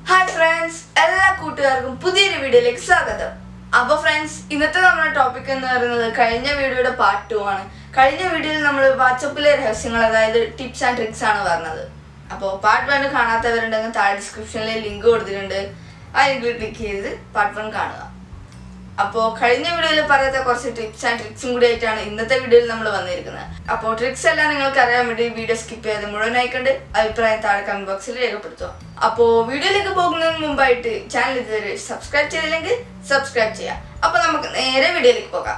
hi friends എല്ലാ കൂട്ടുകാർക്കും പുതിയൊരു വീഡിയോയിലേക്ക് സ്വാഗതം അപ്പോൾ ഫ്രണ്ട്സ് ഇന്നത്തെ നമ്മുടെ ടോപ്പിക് എന്ന് പറയുന്നത് കഴിഞ്ഞ വീഡിയോയുടെ പാർട്ട് ടു ആണ് കഴിഞ്ഞ വീഡിയോയിൽ നമ്മൾ വാട്സപ്പിലെ രഹസ്യങ്ങൾ അതായത് ടിപ്സ് ആൻഡ് ട്രിക്സ് ആണ് പറഞ്ഞത് അപ്പോൾ പാർട്ട് വൺ കാണാത്തവരുണ്ടെങ്കിൽ താഴെ ഡിസ്ക്രിപ്ഷനിൽ ലിങ്ക് കൊടുത്തിട്ടുണ്ട് ആ ലിങ്കിൽ ക്ലിക്ക് ചെയ്ത് പാർട്ട് വൺ കാണുക അപ്പോൾ കഴിഞ്ഞ വീഡിയോയിൽ പറയാത്ത കുറച്ച് ടിപ്സ് ആൻഡ് ട്രിക്സും കൂടി ആയിട്ടാണ് ഇന്നത്തെ വീഡിയോയിൽ നമ്മൾ വന്നിരിക്കുന്നത് അപ്പോൾ ട്രിക്സ് എല്ലാം നിങ്ങൾക്ക് അറിയാൻ വേണ്ടി വീഡിയോ സ്കിപ്പ് ചെയ്ത് മുഴുവനായി കണ്ട് അഭിപ്രായം താഴെ കമന്റ് ബോക്സിൽ രേഖപ്പെടുത്തുക അപ്പോൾ വീഡിയോയിലേക്ക് പോകുന്നതിന് മുമ്പായിട്ട് ചാനൽ ഇതുവരെ സബ്സ്ക്രൈബ് ചെയ്തില്ലെങ്കിൽ സബ്സ്ക്രൈബ് ചെയ്യാം അപ്പോൾ നമുക്ക് നേരെ വീഡിയോയിലേക്ക് പോകാം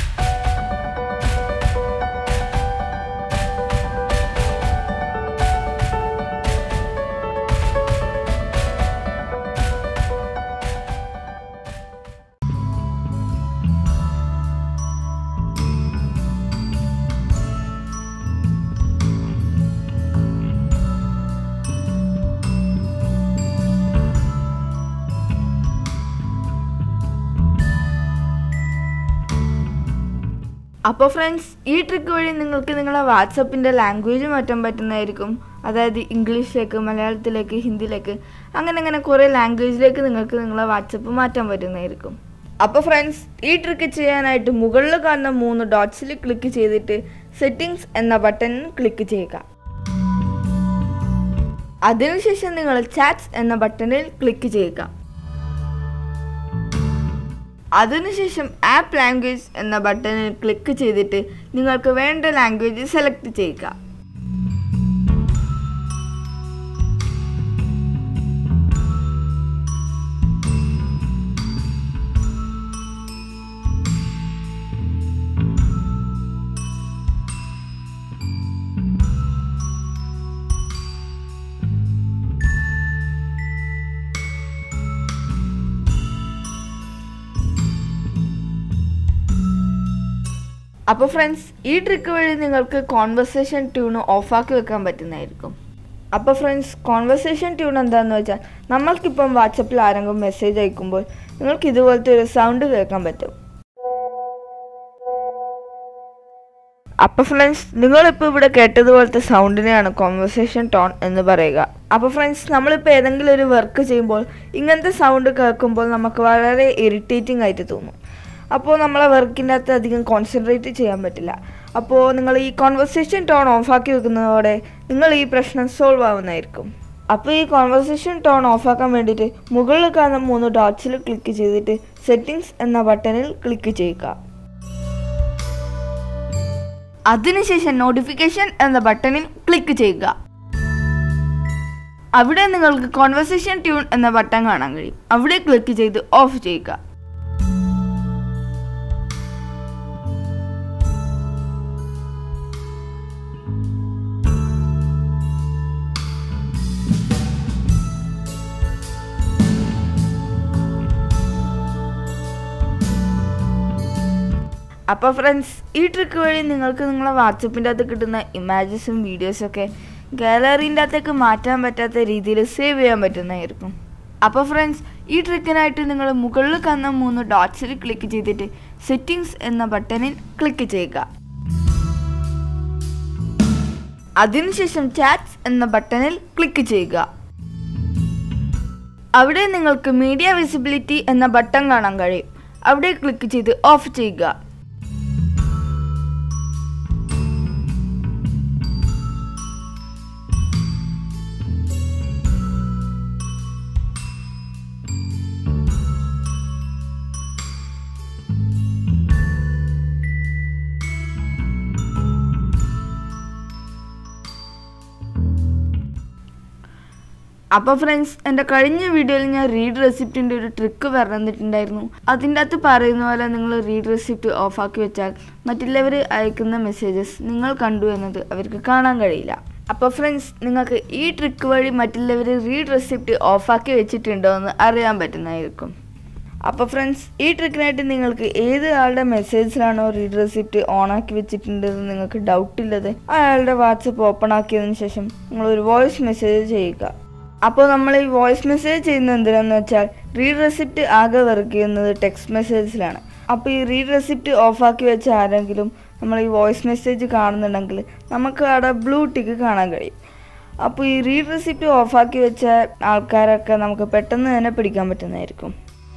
അപ്പോൾ ഫ്രണ്ട്സ് ഈ ട്രിക്ക് വഴി നിങ്ങൾക്ക് നിങ്ങളുടെ വാട്സപ്പിൻ്റെ ലാംഗ്വേജ് മാറ്റാൻ പറ്റുന്നതായിരിക്കും അതായത് ഇംഗ്ലീഷിലേക്ക് മലയാളത്തിലേക്ക് ഹിന്ദിയിലേക്ക് അങ്ങനെ അങ്ങനെ കുറേ ലാംഗ്വേജിലേക്ക് നിങ്ങൾക്ക് നിങ്ങളെ വാട്സപ്പ് മാറ്റാൻ പറ്റുന്നതായിരിക്കും അപ്പോൾ ഫ്രണ്ട്സ് ഈ ട്രിക്ക് ചെയ്യാനായിട്ട് മുകളിൽ കാണുന്ന മൂന്ന് ഡോട്ട്സിൽ ക്ലിക്ക് ചെയ്തിട്ട് സെറ്റിംഗ്സ് എന്ന ബട്ടണിൽ ക്ലിക്ക് ചെയ്യുക അതിനുശേഷം നിങ്ങൾ ചാറ്റ്സ് എന്ന ബട്ടണിൽ ക്ലിക്ക് ചെയ്യുക അതിനുശേഷം ആപ്പ് ലാംഗ്വേജ് എന്ന ബട്ടണിൽ ക്ലിക്ക് ചെയ്തിട്ട് നിങ്ങൾക്ക് വേണ്ട ലാംഗ്വേജ് സെലക്ട് ചെയ്യുക അപ്പോൾ ഫ്രണ്ട്സ് ഈ ട്രിക്ക് വഴി നിങ്ങൾക്ക് കോൺവെർസേഷൻ ട്യൂണ് ഓഫാക്കി വെക്കാൻ പറ്റുന്നതായിരിക്കും അപ്പോൾ ഫ്രണ്ട്സ് കോൺവെർസേഷൻ ട്യൂൺ എന്താണെന്ന് വെച്ചാൽ നമ്മൾക്കിപ്പം വാട്സപ്പിൽ ആരെങ്കിലും മെസ്സേജ് അയക്കുമ്പോൾ നിങ്ങൾക്ക് ഇതുപോലത്തെ ഒരു സൗണ്ട് കേൾക്കാൻ പറ്റും അപ്പോൾ ഫ്രണ്ട്സ് നിങ്ങളിപ്പോൾ ഇവിടെ കേട്ടതുപോലത്തെ സൗണ്ടിനെയാണ് കോൺവെർസേഷൻ ടോൺ എന്ന് പറയുക അപ്പോൾ ഫ്രണ്ട്സ് നമ്മളിപ്പോൾ ഏതെങ്കിലും ഒരു വർക്ക് ചെയ്യുമ്പോൾ ഇങ്ങനത്തെ സൗണ്ട് കേൾക്കുമ്പോൾ നമുക്ക് വളരെ ഇറിറ്റേറ്റിംഗ് ആയിട്ട് തോന്നും അപ്പോൾ നമ്മളെ വർക്കിൻ്റെ അകത്ത് അധികം കോൺസെൻട്രേറ്റ് ചെയ്യാൻ പറ്റില്ല അപ്പോൾ നിങ്ങൾ ഈ കോൺവെർസേഷൻ ടോൺ ഓഫാക്കി വെക്കുന്നതോടെ നിങ്ങൾ ഈ പ്രശ്നം സോൾവ് ആവുന്നതായിരിക്കും അപ്പോൾ ഈ കോൺവെർസേഷൻ ടോൺ ഓഫാക്കാൻ വേണ്ടിയിട്ട് മുകളിൽ കാണുന്ന മൂന്ന് ഡോട്ട്സിൽ ക്ലിക്ക് ചെയ്തിട്ട് സെറ്റിംഗ്സ് എന്ന ബട്ടണിൽ ക്ലിക്ക് ചെയ്യുക അതിനുശേഷം നോട്ടിഫിക്കേഷൻ എന്ന ബട്ടണിൽ ക്ലിക്ക് ചെയ്യുക അവിടെ നിങ്ങൾക്ക് കോൺവെർസേഷൻ ട്യൂൺ എന്ന ബട്ടൺ കാണാൻ കഴിയും അവിടെ ക്ലിക്ക് ചെയ്ത് ഓഫ് ചെയ്യുക അപ്പോൾ ഫ്രണ്ട്സ് ഈ ട്രിക്ക് വഴി നിങ്ങൾക്ക് നിങ്ങളെ വാട്സപ്പിൻ്റെ അകത്ത് കിട്ടുന്ന ഇമേജസും വീഡിയോസൊക്കെ ഗാലറീൻ്റെ അകത്തേക്ക് മാറ്റാൻ പറ്റാത്ത രീതിയിൽ സേവ് ചെയ്യാൻ പറ്റുന്നതായിരിക്കും അപ്പോൾ ഫ്രണ്ട്സ് ഈ ട്രിക്കിനായിട്ട് നിങ്ങൾ മുകളിൽ കാണുന്ന മൂന്ന് ഡോട്ട്സിൽ ക്ലിക്ക് ചെയ്തിട്ട് സെറ്റിംഗ്സ് എന്ന ബട്ടണിൽ ക്ലിക്ക് ചെയ്യുക അതിനുശേഷം ചാറ്റ്സ് എന്ന ബട്ടണിൽ ക്ലിക്ക് ചെയ്യുക അവിടെ നിങ്ങൾക്ക് മീഡിയ വിസിബിലിറ്റി എന്ന ബട്ടൺ കാണാൻ കഴിയും അവിടെ ക്ലിക്ക് ചെയ്ത് ഓഫ് ചെയ്യുക അപ്പോൾ ഫ്രണ്ട്സ് എൻ്റെ കഴിഞ്ഞ വീഡിയോയിൽ ഞാൻ റീഡ് റെസിപ്റ്റിൻ്റെ ഒരു ട്രിക്ക് പറഞ്ഞിട്ടുണ്ടായിരുന്നു അതിൻ്റെ അകത്ത് പറയുന്ന പോലെ നിങ്ങൾ റീഡ് റെസിപ്റ്റ് ഓഫാക്കി വെച്ചാൽ മറ്റുള്ളവർ അയക്കുന്ന മെസ്സേജസ് നിങ്ങൾ കണ്ടു എന്നത് അവർക്ക് കാണാൻ കഴിയില്ല അപ്പോൾ ഫ്രണ്ട്സ് നിങ്ങൾക്ക് ഈ ട്രിക്ക് വഴി മറ്റുള്ളവർ റീഡ് റെസിപ്റ്റ് ഓഫാക്കി വെച്ചിട്ടുണ്ടോ എന്ന് അറിയാൻ പറ്റുന്നതായിരിക്കും അപ്പോൾ ഫ്രണ്ട്സ് ഈ ട്രിക്കിനായിട്ട് നിങ്ങൾക്ക് ഏത് ആളുടെ മെസ്സേജിലാണോ റീഡ് റെസിപ്റ്റ് ഓണാക്കി വെച്ചിട്ടുണ്ടെന്ന് നിങ്ങൾക്ക് ഡൗട്ടില്ലത് അയാളുടെ വാട്സപ്പ് ഓപ്പൺ ആക്കിയതിന് ശേഷം നിങ്ങൾ ഒരു വോയിസ് മെസ്സേജ് ചെയ്യുക അപ്പോൾ നമ്മൾ ഈ വോയിസ് മെസ്സേജ് ചെയ്യുന്നത് എന്തിനാന്ന് വെച്ചാൽ റീഡ് റെസിപ്റ്റ് ആകെ വർക്ക് ചെയ്യുന്നത് ടെക്സ്റ്റ് മെസ്സേജിലാണ് അപ്പോൾ ഈ റീഡ് റെസിപ്റ്റ് ഓഫാക്കി വെച്ച ആരെങ്കിലും നമ്മൾ ഈ വോയിസ് മെസ്സേജ് കാണുന്നുണ്ടെങ്കിൽ നമുക്ക് അവിടെ ബ്ലൂ ടിക്ക് കാണാൻ കഴിയും അപ്പോൾ ഈ റീഡ് റെസിപ്റ്റ് ഓഫാക്കി വെച്ച ആൾക്കാരൊക്കെ നമുക്ക് പെട്ടെന്ന് തന്നെ പിടിക്കാൻ പറ്റുന്നതായിരിക്കും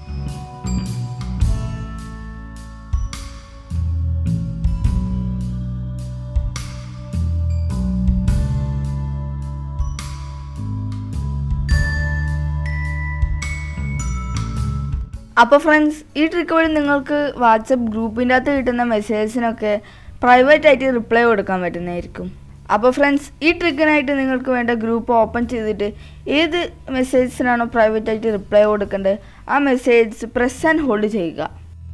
അപ്പോൾ ഫ്രണ്ട്സ് ഈ ട്രിക്ക് വഴി നിങ്ങൾക്ക് വാട്സപ്പ് ഗ്രൂപ്പിൻ്റെ അകത്ത് കിട്ടുന്ന മെസ്സേജസിനൊക്കെ പ്രൈവറ്റ് ആയിട്ട് റിപ്ലൈ കൊടുക്കാൻ പറ്റുന്നതായിരിക്കും അപ്പോൾ ഫ്രണ്ട്സ് ഈ ട്രിക്കിനായിട്ട് നിങ്ങൾക്ക് വേണ്ട ഗ്രൂപ്പ് ഓപ്പൺ ചെയ്തിട്ട് ഏത് മെസ്സേജസിനാണോ പ്രൈവറ്റ് ആയിട്ട് റിപ്ലൈ കൊടുക്കേണ്ടത് ആ മെസ്സേജ് പ്രസ് ആൻഡ് ഹോൾഡ് ചെയ്യുക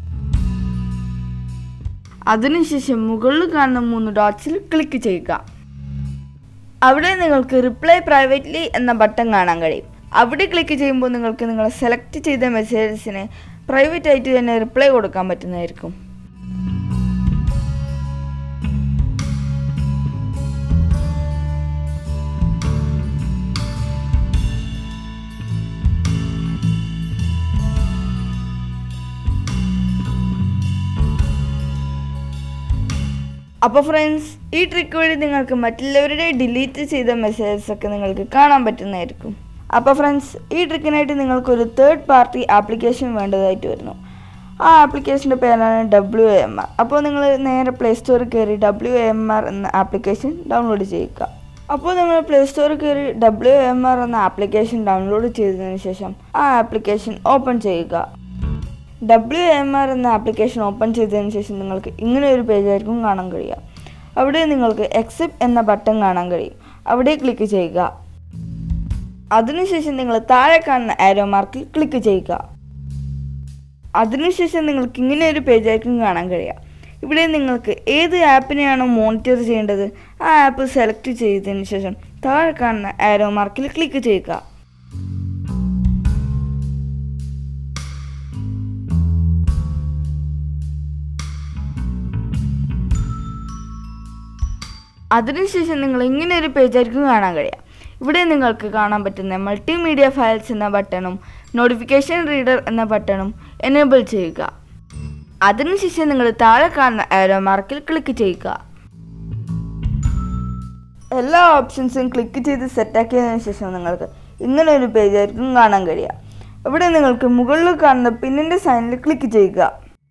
അതിനുശേഷം മുകളിൽ കാണുന്ന മൂന്ന് ഡോട്ട്സിൽ ക്ലിക്ക് ചെയ്യുക അവിടെ നിങ്ങൾക്ക് റിപ്ലൈ പ്രൈവറ്റ്ലി എന്ന ബട്ടൺ കാണാൻ കഴിയും അവിടെ ക്ലിക്ക് ചെയ്യുമ്പോൾ നിങ്ങൾക്ക് നിങ്ങൾ സെലക്ട് ചെയ്ത മെസ്സേജസിന് പ്രൈവറ്റ് ആയിട്ട് തന്നെ റിപ്ലൈ കൊടുക്കാൻ പറ്റുന്നതായിരിക്കും അപ്പോൾ ഫ്രണ്ട്സ് ഈ ട്രിക്ക് വഴി നിങ്ങൾക്ക് മറ്റുള്ളവരുടെ ഡിലീറ്റ് ചെയ്ത മെസ്സേജസ് ഒക്കെ നിങ്ങൾക്ക് കാണാൻ പറ്റുന്നതായിരിക്കും അപ്പോൾ ഫ്രണ്ട്സ് ഈ ട്രിക്കിനായിട്ട് നിങ്ങൾക്കൊരു തേർഡ് പാർട്ടി ആപ്ലിക്കേഷൻ വേണ്ടതായിട്ട് വരുന്നു ആ ആപ്ലിക്കേഷൻ്റെ പേരാണ് ഡബ്ല്യു എം ആർ അപ്പോൾ നിങ്ങൾ നേരെ പ്ലേ സ്റ്റോറിൽ കയറി ഡബ്ല്യു എം ആർ എന്ന ആപ്ലിക്കേഷൻ ഡൗൺലോഡ് ചെയ്യുക അപ്പോൾ നിങ്ങൾ പ്ലേ സ്റ്റോറിൽ കയറി ഡബ്ല്യു എം ആർ എന്ന ആപ്ലിക്കേഷൻ ഡൗൺലോഡ് ചെയ്തതിന് ശേഷം ആ ആപ്ലിക്കേഷൻ ഓപ്പൺ ചെയ്യുക ഡബ്ല്യു എം ആർ എന്ന ആപ്ലിക്കേഷൻ ഓപ്പൺ ചെയ്തതിന് ശേഷം നിങ്ങൾക്ക് ഇങ്ങനെ ഒരു പേജായിരിക്കും കാണാൻ കഴിയുക അവിടെ നിങ്ങൾക്ക് എക്സെപ്റ്റ് എന്ന ബട്ടൺ കാണാൻ കഴിയും അവിടെ ക്ലിക്ക് ചെയ്യുക അതിനുശേഷം നിങ്ങൾ താഴെ കാണുന്ന ആരോ മാർക്കിൽ ക്ലിക്ക് ചെയ്യുക അതിനുശേഷം നിങ്ങൾക്ക് ഇങ്ങനെ ഒരു പേജായിരിക്കും കാണാൻ കഴിയുക ഇവിടെ നിങ്ങൾക്ക് ഏത് ആപ്പിനെയാണോ മോണിറ്റർ ചെയ്യേണ്ടത് ആ ആപ്പ് സെലക്ട് ചെയ്തതിന് ശേഷം താഴെ കാണുന്ന ആരോ മാർക്കിൽ ക്ലിക്ക് ചെയ്യുക അതിനുശേഷം നിങ്ങൾ ഇങ്ങനെ ഒരു പേജായിരിക്കും കാണാൻ കഴിയുക ഇവിടെ നിങ്ങൾക്ക് കാണാൻ പറ്റുന്ന മൾട്ടിമീഡിയ ഫയൽസ് എന്ന ബട്ടണും നോട്ടിഫിക്കേഷൻ റീഡർ എന്ന ബട്ടണും എനേബിൾ ചെയ്യുക അതിനുശേഷം നിങ്ങൾ താഴെ കാണുന്ന ആരോ മാർക്കിൽ ക്ലിക്ക് ചെയ്യുക എല്ലാ ഓപ്ഷൻസും ക്ലിക്ക് ചെയ്ത് സെറ്റാക്കിയതിനു ശേഷം നിങ്ങൾക്ക് ഇങ്ങനെ ഒരു പേജായിരിക്കും കാണാൻ കഴിയുക ഇവിടെ നിങ്ങൾക്ക് മുകളിൽ കാണുന്ന പിന്നിൻ്റെ സൈനിൽ ക്ലിക്ക് ചെയ്യുക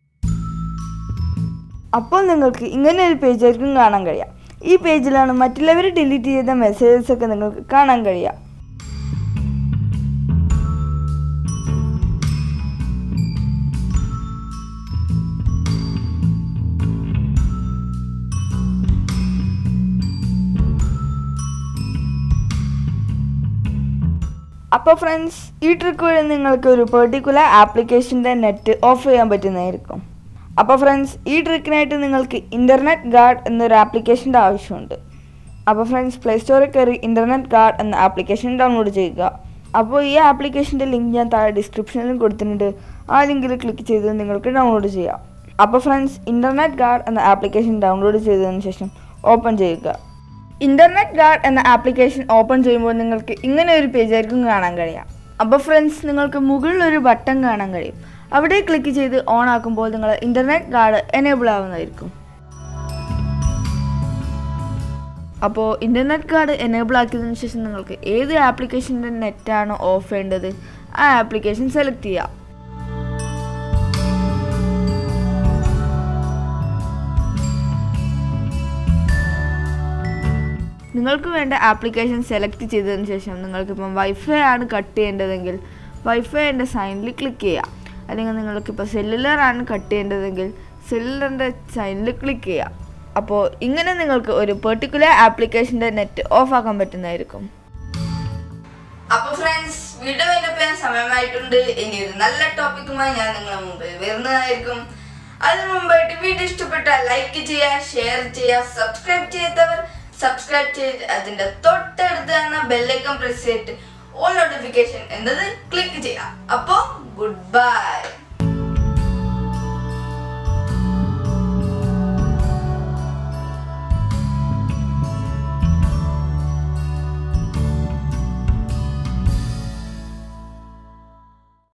അപ്പോൾ നിങ്ങൾക്ക് ഇങ്ങനെ ഒരു പേജായിരിക്കും കാണാൻ കഴിയുക ഈ പേജിലാണ് മറ്റുള്ളവർ ഡിലീറ്റ് ചെയ്ത മെസ്സേജസ് ഒക്കെ നിങ്ങൾക്ക് കാണാൻ കഴിയുക അപ്പോൾ ഫ്രണ്ട്സ് ഈ ട്രിക്ക് വഴി നിങ്ങൾക്ക് ഒരു പെർട്ടിക്കുലർ ആപ്ലിക്കേഷൻ്റെ നെറ്റ് ഓഫ് ചെയ്യാൻ പറ്റുന്നതായിരിക്കും അപ്പോൾ ഫ്രണ്ട്സ് ഈ ട്രിക്കിനായിട്ട് നിങ്ങൾക്ക് ഇൻ്റർനെറ്റ് ഗാർഡ് എന്നൊരു ആപ്ലിക്കേഷൻ്റെ ആവശ്യമുണ്ട് അപ്പോൾ ഫ്രണ്ട്സ് പ്ലേ സ്റ്റോറിൽ കയറി ഇൻ്റർനെറ്റ് ഗാർഡ് എന്ന ആപ്ലിക്കേഷൻ ഡൗൺലോഡ് ചെയ്യുക അപ്പോൾ ഈ ആപ്ലിക്കേഷൻ്റെ ലിങ്ക് ഞാൻ താഴെ ഡിസ്ക്രിപ്ഷനിലും കൊടുത്തിട്ടുണ്ട് ആ ലിങ്കിൽ ക്ലിക്ക് ചെയ്ത് നിങ്ങൾക്ക് ഡൗൺലോഡ് ചെയ്യാം അപ്പോൾ ഫ്രണ്ട്സ് ഇൻ്റർനെറ്റ് ഗാർഡ് എന്ന ആപ്ലിക്കേഷൻ ഡൗൺലോഡ് ചെയ്തതിന് ശേഷം ഓപ്പൺ ചെയ്യുക ഇൻ്റർനെറ്റ് ഗാർഡ് എന്ന ആപ്ലിക്കേഷൻ ഓപ്പൺ ചെയ്യുമ്പോൾ നിങ്ങൾക്ക് ഇങ്ങനെ ഒരു പേജായിരിക്കും കാണാൻ കഴിയാം അപ്പോൾ ഫ്രണ്ട്സ് നിങ്ങൾക്ക് മുകളിൽ ഒരു ബട്ടൺ കാണാൻ കഴിയും അവിടെ ക്ലിക്ക് ചെയ്ത് ഓൺ ആക്കുമ്പോൾ നിങ്ങൾ ഇൻ്റർനെറ്റ് ഗാർഡ് എനേബിൾ ആവുന്നതായിരിക്കും അപ്പോൾ ഇൻ്റർനെറ്റ് കാർഡ് എനേബിൾ ആക്കിയതിനു ശേഷം നിങ്ങൾക്ക് ഏത് ആപ്ലിക്കേഷൻ്റെ നെറ്റാണോ ഓഫ് ചെയ്യേണ്ടത് ആ ആപ്ലിക്കേഷൻ സെലക്ട് ചെയ്യാം നിങ്ങൾക്ക് വേണ്ട ആപ്ലിക്കേഷൻ സെലക്ട് ചെയ്തതിന് ശേഷം നിങ്ങൾക്കിപ്പം വൈഫൈ ആണ് കട്ട് ചെയ്യേണ്ടതെങ്കിൽ വൈഫൈൻ്റെ സൈനിൽ ക്ലിക്ക് ചെയ്യാം അല്ലെങ്കിൽ നിങ്ങൾക്കിപ്പോൾ സെല്ലുലർ ആണ് കട്ട് ചെയ്യേണ്ടതെങ്കിൽ സെല്ലുലറിൻ്റെ സൈനിൽ ക്ലിക്ക് ചെയ്യാം അപ്പോൾ ഇങ്ങനെ നിങ്ങൾക്ക് ഒരു പെർട്ടിക്കുലർ ആപ്ലിക്കേഷൻ്റെ നെറ്റ് ഓഫ് ആക്കാൻ പറ്റുന്നതായിരിക്കും അപ്പോൾ ഫ്രണ്ട്സ് വീഡിയോ കഴിഞ്ഞപ്പോൾ സമയമായിട്ടുണ്ട് ഇനി ഒരു നല്ല ടോപ്പിക്കുമായി ഞാൻ നിങ്ങളുടെ മുമ്പിൽ വരുന്നതായിരിക്കും അതിനു മുമ്പായിട്ട് വീഡിയോ ഇഷ്ടപ്പെട്ടാൽ ലൈക്ക് ചെയ്യുക ഷെയർ ചെയ്യുക സബ്സ്ക്രൈബ് ചെയ്യാത്തവർ സബ്സ്ക്രൈബ് ചെയ്ത് അതിന്റെ തൊട്ടടുത്ത് എന്ന ബെല്ലൈക്കൺ പ്രസ് ചെയ്തിട്ട് ഓൾ നോട്ടിഫിക്കേഷൻ എന്നത് ക്ലിക്ക് ചെയ്യാം അപ്പോൾ ഗുഡ് ബൈ